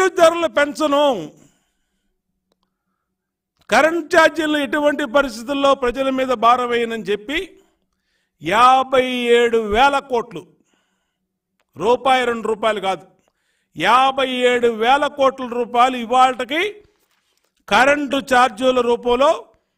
విద్యుత్ ధరలు పెంచను కరెంట్ ఛార్జీలను ఎటువంటి పరిస్థితుల్లో ప్రజల మీద భారం వేయనని చెప్పి యాభై ఏడు వేల కోట్లు రూపాయి రెండు రూపాయలు కాదు యాభై ఏడు వేల కోట్ల రూపాయలు ఇవాళకి కరెంటు ఛార్జీల రూపంలో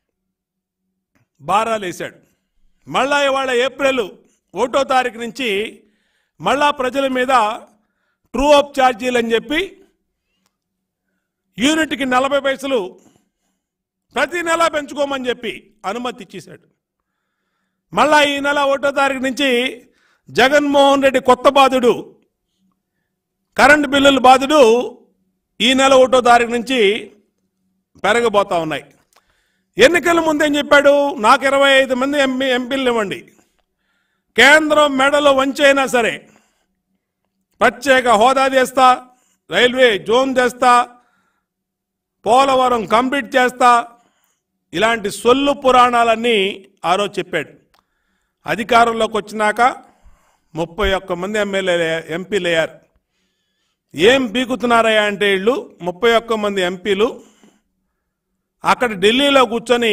భారాలు వేశాడు మళ్ళా ఇవాళ ఏప్రిల్ ఒకటో తారీఖు నుంచి మళ్ళా ప్రజల మీద ట్రూ అప్ ఛార్జీలు అని చెప్పి యూనిట్కి నలభై పైసలు ప్రతి నెల పెంచుకోమని చెప్పి అనుమతి ఇచ్చేశాడు మళ్ళా ఈ నెల ఒకటో తారీఖు నుంచి జగన్మోహన్ రెడ్డి కొత్త బాధుడు కరెంటు బిల్లుల బాధుడు ఈ నెల ఒకటో తారీఖు నుంచి పెరగబోతా ఉన్నాయి ఎన్నికల ముందేం చెప్పాడు నాకు ఇరవై ఐదు మంది ఎంపీ ఎంపీలు ఇవ్వండి కేంద్రం మెడలో వంచైనా సరే ప్రత్యేక హోదా చేస్తా రైల్వే జోన్ చేస్తా పోలవరం కంప్లీట్ చేస్తా ఇలాంటి సొల్లు పురాణాలన్నీ ఆ రోజు చెప్పాడు అధికారంలోకి వచ్చినాక ముప్పై ఒక్క మంది ఎమ్మెల్యే ఎంపీలు అయ్యారు ఏం బీకుతున్నారయ్యా అంటే వీళ్ళు ముప్పై ఒక్క మంది ఎంపీలు అక్కడ ఢిల్లీలో కూర్చొని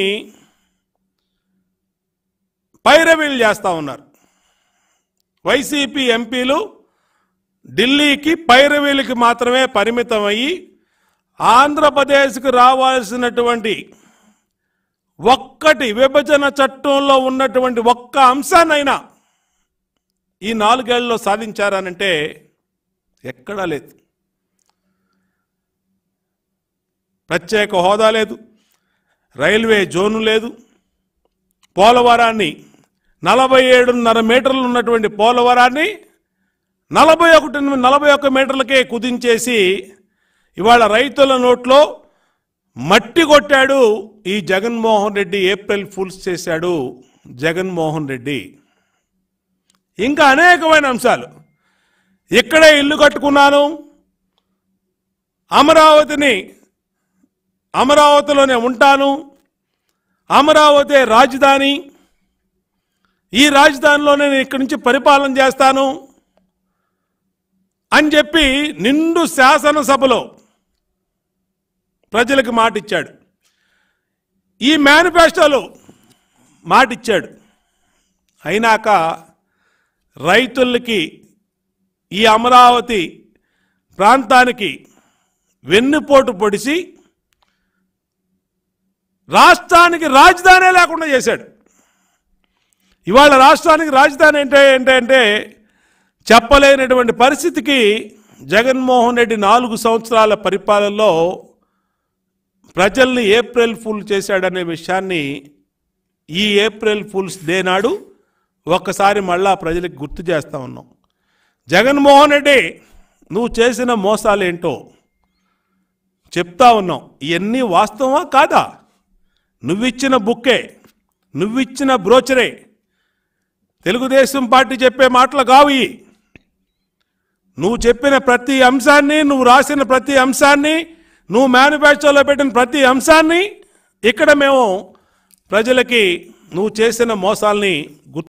పైరవీలు చేస్తూ ఉన్నారు వైసీపీ ఎంపీలు ఢిల్లీకి పైరవీలకి మాత్రమే పరిమితం అయ్యి ఆంధ్రప్రదేశ్కి రావాల్సినటువంటి ఒక్కటి విభజన చట్టంలో ఉన్నటువంటి ఒక్క అంశాన్నైనా ఈ నాలుగేళ్లలో సాధించారనంటే ఎక్కడా లేదు ప్రత్యేక హోదా లేదు రైల్వే జోను లేదు పోలవరాన్ని నలభై ఏడున్నర మీటర్లు ఉన్నటువంటి పోలవరాన్ని నలభై ఒకటి నలభై ఒక్క మీటర్లకే కుదించేసి ఇవాళ రైతుల నోట్లో మట్టి కొట్టాడు ఈ జగన్మోహన్ రెడ్డి ఏప్రిల్ ఫుల్స్ చేశాడు జగన్మోహన్ రెడ్డి ఇంకా అనేకమైన అంశాలు ఇక్కడే ఇల్లు కట్టుకున్నాను అమరావతిని అమరావతిలోనే ఉంటాను అమరావతి రాజధాని ఈ రాజధానిలోనే నేను ఇక్కడి నుంచి పరిపాలన చేస్తాను అని చెప్పి నిండు శాసనసభలో ప్రజలకు మాటిచ్చాడు ఈ మేనిఫెస్టోలో మాటిచ్చాడు అయినాక రైతులకి ఈ అమరావతి ప్రాంతానికి వెన్నుపోటు పొడిచి రాష్ట్రానికి రాజధానే లేకుండా చేశాడు ఇవాళ రాష్ట్రానికి రాజధాని ఏంటే ఏంటంటే చెప్పలేనటువంటి పరిస్థితికి జగన్మోహన్ రెడ్డి నాలుగు సంవత్సరాల పరిపాలనలో ప్రజల్ని ఏప్రిల్ ఫుల్ చేశాడనే విషయాన్ని ఈ ఏప్రిల్ ఫుల్స్ డే నాడు ఒక్కసారి మళ్ళా ప్రజలకు గుర్తు చేస్తా ఉన్నాం జగన్మోహన్ రెడ్డి నువ్వు చేసిన మోసాలేంటో చెప్తా ఉన్నాం ఇవన్నీ వాస్తవమా కాదా నువ్విచ్చిన బుక్కే నువ్విచ్చిన బ్రోచరే తెలుగుదేశం పార్టీ చెప్పే మాటలు కావు ఇవి. నువ్వు చెప్పిన ప్రతి అంశాన్ని నువ్వు రాసిన ప్రతి అంశాన్ని నువ్వు మేనిఫెస్టోలో పెట్టిన ప్రతి అంశాన్ని ఇక్కడ మేము ప్రజలకి నువ్వు చేసిన మోసాల్ని గుర్తు